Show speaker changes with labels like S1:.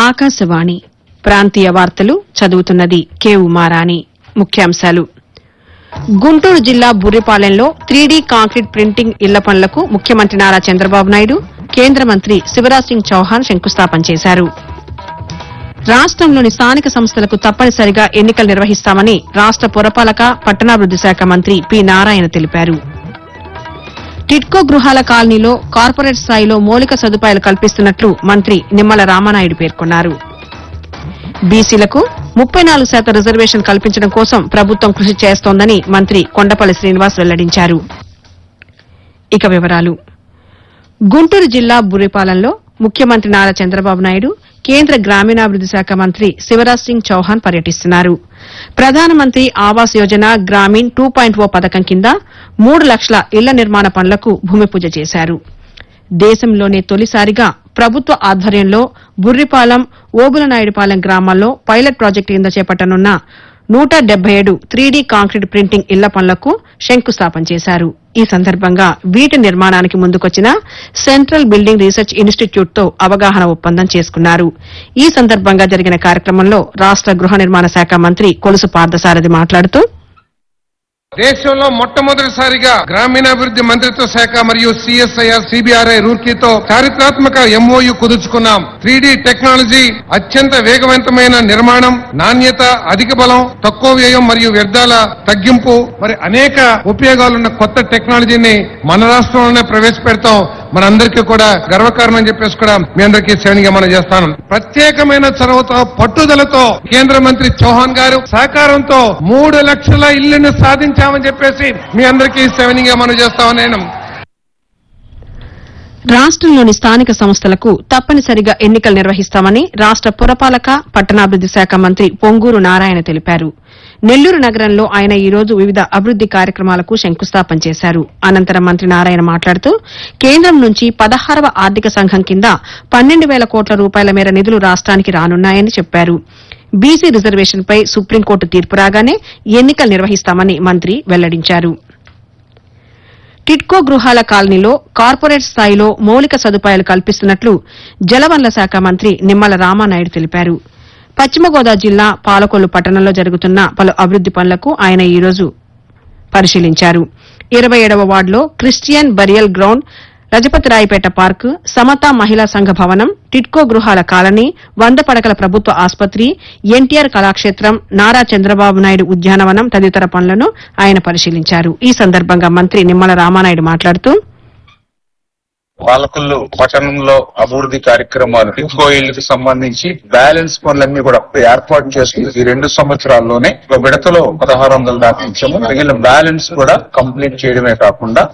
S1: ఆకాశవాణి ప్రాంతీయ వార్తలు చదువుతున్నది కె ఉమారాణి ముఖ్యాంశాలు గుంటూరు జిల్లా బుర్రిపాలెంలో త్రీడీ కాంక్రీట్ ప్రింటింగ్ ఇళ్ల పనులకు ముఖ్యమంత్రి నారా చంద్రబాబు నాయుడు కేంద్ర మంత్రి శివరాజ్ సింగ్ చౌహాన్ శంకుస్థాపన చేశారు రాష్టంలోని స్థానిక సంస్థలకు తప్పనిసరిగా ఎన్నికలు నిర్వహిస్తామని రాష్ట పురపాలక పట్టణాభివృద్ది శాఖ మంత్రి పి నారాయణ తెలిపారు టిడ్కో గృహాల కాలనీలో కార్పొరేట్ స్థాయిలో మౌలిక సదుపాయాలు కల్పిస్తున్నట్లు మంత్రి నిమ్మల రామానాయుడు పేర్కొన్నారు బీసీలకు ముప్పై నాలుగు శాతం రిజర్వేషన్ కల్పించడం కోసం ప్రభుత్వం కృషి చేస్తోందని మంత్రి కొండపల్లి శ్రీనివాస్ వెల్లడించారు ఇక వివరాలు గుంటూరు జిల్లా బుర్రిపాలెంలో ముఖ్యమంత్రి నారా చంద్రబాబు నాయుడు కేంద్ర గ్రామీణాభివృద్ది శాఖ మంత్రి శివరాజ్ సింగ్ చౌహాన్ పర్యటిస్తున్నారు Pradhan Mantri Awas Yojana Gramin two point O పథకం కింద మూడు లక్షల ఇళ్ల నిర్మాణ పనులకు భూమి పూజ చేశారు దేశంలోనే తొలిసారిగా ప్రభుత్వ ఆధ్వర్యంలో బుర్రిపాలెం ఓబులనాయుడుపాలెం గ్రామాల్లో పైలట్ ప్రాజెక్టు కింద చేపట్టనున్న నూట డెబ్బై ఏడు త్రీడీ కాంక్రీట్ ప్రింటింగ్ ఇళ్ల పనులకు శంకుస్థాపన చేశారు ఈ సందర్భంగా వీటి నిర్మాణానికి ముందుకొచ్చిన సెంట్రల్ బిల్డింగ్ రీసెర్చ్ ఇన్స్టిట్యూట్ తో అవగాహన ఒప్పందం చేసుకున్నారు ఈ సందర్భంగా జరిగిన కార్యక్రమంలో రాష్ట గృహ నిర్మాణ శాఖ మంత్రి కొలుసు పార్థసారథి మాట్లాడుతూ
S2: దేశంలో మొట్టమొదటిసారిగా గ్రామీణాభివృద్ధి మంత్రిత్వ శాఖ మరియు సిఎస్ఐఆర్ సిబిఆర్ఐ రూర్కీతో చారిత్రాత్మక ఎంఓయు కుదుర్చుకున్నాం త్రీ టెక్నాలజీ అత్యంత వేగవంతమైన నిర్మాణం నాణ్యత అధిక బలం తక్కువ వ్యయం మరియు వ్యర్థాల తగ్గింపు మరి అనేక ఉపయోగాలున్న కొత్త టెక్నాలజీని మన రాష్ట్రంలోనే ప్రవేశపెడతాం మనందరికీ కూడా గర్వకారణం చెప్పేసి కూడా మీ అందరికీ శ్రేణిగా మనం చేస్తాను ప్రత్యేకమైన చొరవతో పట్టుదలతో కేంద్ర మంత్రి చౌహాన్ గారు సహకారంతో మూడు లక్షల ఇళ్లను సాధించామని చెప్పేసి మీ అందరికీ శ్రేణిగా మనం చేస్తామని నేను
S1: రాష్ట్రంలోని స్థానిక సంస్థలకు తప్పనిసరిగా ఎన్నికలు నిర్వహిస్తామని రాష్ట పురపాలక పట్టణాభివృద్ది శాఖ మంత్రి పొంగూరు నారాయణ తెలిపారు నెల్లూరు నగరంలో ఆయన ఈ రోజు వివిధ అభివృద్ది కార్యక్రమాలకు శంకుస్థాపన చేశారు అనంతరం మంత్రి నారాయణ మాట్లాడుతూ కేంద్రం నుంచి పదహారవ ఆర్థిక సంఘం కింద పన్నెండు వేల కోట్ల రూపాయల మేర నిధులు రాష్ట్రానికి రానున్నాయని చెప్పారు బీసీ రిజర్వేషన్పై సుప్రీంకోర్టు తీర్పు రాగానే ఎన్నికలు నిర్వహిస్తామని మంత్రి వెల్లడించారు టిడ్కో గృహాల కాలనీలో కార్పొరేట్ స్థాయిలో మౌలిక సదుపాయాలు కల్పిస్తున్నట్లు జలవనరుల శాఖ మంత్రి నిమ్మల రామానాయుడు తెలిపారు పశ్చిమ గోదావరి జిల్లా పాలకొల్లు పట్టణంలో జరుగుతున్న పలు అభివృద్ది పనులకు ఆయన ఈ రోజు పరిశీలించారు ఇరవై ఏడవ వార్డులో Christian burial ground Rajapatirayapeta park Samata మహిళా సంఘ భవనం టిడ్కో గృహాల కాలనీ వంద పడకల ప్రభుత్వ ఆసుపత్రి ఎన్టీఆర్ కళాక్షేత్రం నారా చంద్రబాబు నాయుడు ఉద్యానవనం తదితర పనులను ఆయన పరిశీలించారు ఈ సందర్భంగా మంత్రి నిమ్మల రామానాయుడు మాట్లాడుతూ
S3: పాలకులు పట్టణంలో అభివృద్ధి కార్యక్రమాలు ఇంకో ఇళ్లకు సంబంధించి బ్యాలెన్స్ పనులన్నీ కూడా ఏర్పాటు చేసుకుని ఈ రెండు సంవత్సరాల్లోనే ఒక విడతలో పదహారు వందల దాకా ఇచ్చాము మిగిలిన బ్యాలెన్స్ కూడా కంప్లీట్ చేయడమే కాకుండా